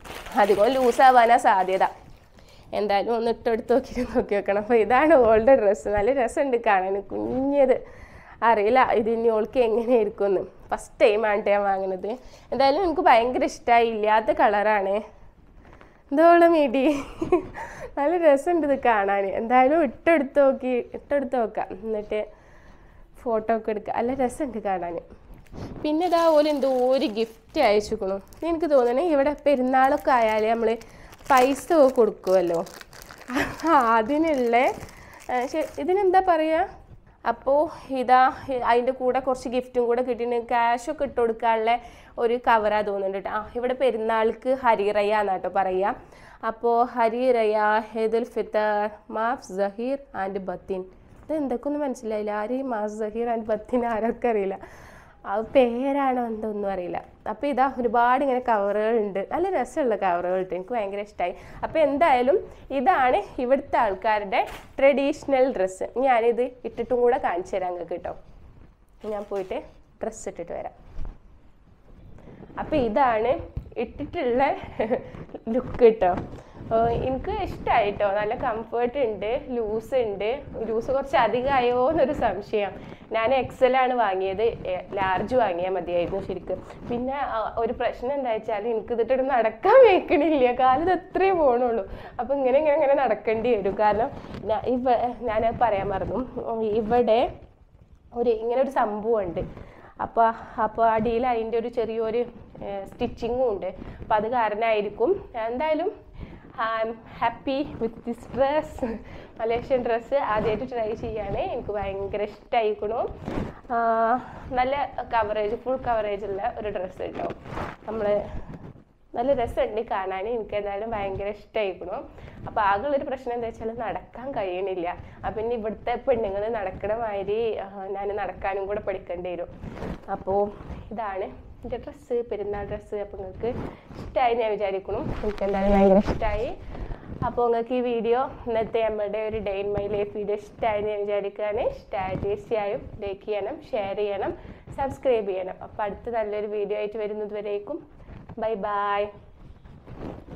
S1: അധികം ലൂസാവാനാ സാധ്യത എന്തായാലും ഒന്ന് ഇട്ടെടുത്ത് നോക്കിയിട്ട് നോക്കി വെക്കണം അപ്പോൾ ഇതാണ് ഓളുടെ ഡ്രസ്സ് നല്ല രസമുണ്ട് കാണാൻ കുഞ്ഞത് അറിയില്ല ഇത് ഇനി ഓൾക്ക് എങ്ങനെയായിരിക്കും എന്ന് ഫസ്റ്റ് ടൈമാണ് ഞാൻ വാങ്ങുന്നത് എന്തായാലും എനിക്ക് ഭയങ്കര ഇഷ്ടമായി ഇല്ലാത്ത കളറാണ് എന്തോളം മീടി നല്ല രസമുണ്ട് ഇത് കാണാൻ എന്തായാലും ഇട്ടെടുത്ത് നോക്കി ഇട്ടെടുത്ത് നോക്കാം എന്നിട്ട് ഫോട്ടോ ഒക്കെ എടുക്കുക നല്ല രസമുണ്ട് കാണാൻ പിന്നെ ഇതാ പോലെ എന്തോ ഒരു ഗിഫ്റ്റ് അയച്ചുക്കണു എനിക്ക് തോന്നണേ ഇവിടെ പെരുന്നാളൊക്കെ ആയാൽ നമ്മൾ പൈസ ഒക്കെ കൊടുക്കുമല്ലോ അതിനുള്ള ആ, ശ- ഇതിനെന്താ പറയുക അപ്പോൾ ഇതാ അതിൻ്റെ കൂടെ കുറച്ച് ഗിഫ്റ്റും കൂടെ കിട്ടിയിട്ട് ക്യാഷൊക്കെ ഇട്ട് കൊടുക്കാനുള്ള ഒരു കവറാ തോന്നുന്നുണ്ട് കേട്ടോ ആ ഇവിടെ പെരുന്നാൾക്ക് ഹരിറയ എന്നാട്ടോ പറയുക അപ്പോൾ ഹരിറയ ഹേദുൽ ഫിത്തർ മാഫ് സഹീർ ആൻഡ് ബത്തിൻ ഇത് എന്തൊക്കെയൊന്നും മനസ്സിലായില്ല ആര് മാഫ് സഹീർ ആൻഡ് ബത്തിൻ ആരൊക്കെ അറിയില്ല അത് പേരാണോ എന്തൊന്നും അറിയില്ല അപ്പോൾ ഇതാ ഒരുപാട് ഇങ്ങനെ കവറുകളുണ്ട് നല്ല രസമുള്ള കവറുകൾ ഉണ്ട് എനിക്ക് ഭയങ്കര ഇഷ്ടമായി അപ്പോൾ എന്തായാലും ഇതാണ് ഇവിടുത്തെ ആൾക്കാരുടെ ട്രഡീഷണൽ ഡ്രസ്സ് ഞാനിത് ഇട്ടിട്ടും കൂടെ കാണിച്ചു തരാം നിങ്ങൾക്ക് കേട്ടോ ഞാൻ പോയിട്ട് ഡ്രസ്സ് ഇട്ടിട്ട് വരാം അപ്പോൾ ഇതാണ് ഇട്ടിട്ടുള്ള ലുക്ക് കേട്ടോ ഓ, എനിക്ക് ഇഷ്ടമായി കേട്ടോ നല്ല കംഫേർട്ട് ഉണ്ട് ലൂസ് ഉണ്ട് ലൂസ് കുറച്ച് അധികമായോ എന്നൊരു സംശയം ഞാൻ എക്സൽ ആണ് വാങ്ങിയത് ലാർജ് വാങ്ങിയാൽ മതിയായിരുന്നു ശരിക്കും പിന്നെ ആ, ഒരു പ്രശ്നം എന്താ വെച്ചാൽ എനിക്ക് ഇതിട്ട് നടക്കാൻ വെക്കണില്ല കാലത്ത് എത്രയും പോകണുള്ളൂ അപ്പം ഇങ്ങനെ ഇങ്ങനെ ഇങ്ങനെ നടക്കേണ്ടി വരും കാരണം ഞാ- ഇവ ഞാൻ പറയാൻ മറന്നു ഇവിടെ ഒരു ഇങ്ങനെ ഒരു സംഭവമുണ്ട് അപ്പോൾ അപ്പോൾ അടിയിൽ അതിൻ്റെ ഒരു ചെറിയൊരു സ്റ്റിച്ചിങ്ങും ഉണ്ട് അപ്പം അത് കാരണമായിരിക്കും എന്തായാലും I'm happy with this dress Malaysian dress ആദ്യമായിട്ട് ട്രൈ ചെയ്യാണ് എനിക്ക് ഭയങ്കര ഇഷ്ടമായിക്കണു നല്ല കവറേജ് ഫുൾ കവറേജ് ഉള്ള ഒരു ഡ്രസ്സ് കേട്ടോ നമ്മൾ നല്ല രസമുണ്ട് കാണാൻ എനിക്ക് എന്തായാലും ഭയങ്കര ഇഷ്ടമായിക്കണു അപ്പോൾ ആകെയുള്ളൊരു പ്രശ്നം എന്താ വെച്ചാൽ നടക്കാൻ കഴിയണില്ല അപ്പം ഇനി ഇവിടുത്തെ പെണ്ണുങ്ങൾ നടക്കണ മാതിരി ഞാൻ നടക്കാനും കൂടെ പഠിക്കേണ്ടി വരും അപ്പോൾ ഇതാണ് എൻ്റെ ഡ്രസ്സ് പെരുന്നാൾ ഡ്രസ്സ് അപ്പോൾ നിങ്ങൾക്ക് ഇഷ്ടമായി ഞാൻ വിചാരിക്കണം എനിക്ക് എന്തായാലും ഭയങ്കര ഇഷ്ടമായി അപ്പോൾ നിങ്ങൾക്ക് ഈ വീഡിയോ ഇന്നത്തെ നമ്മുടെ ഒരു day in my life video ഇഷ്ടമായി ഞാൻ വിചാരിക്കുകയാണ് ഇഷ്ടമായ തീർച്ചയായും ലൈക്ക് ചെയ്യണം ഷെയർ ചെയ്യണം സബ്സ്ക്രൈബ് ചെയ്യണം അപ്പോൾ അടുത്ത നല്ലൊരു വീഡിയോ ആയിട്ട് വരുന്നത് വരേക്കും ബൈ ബൈ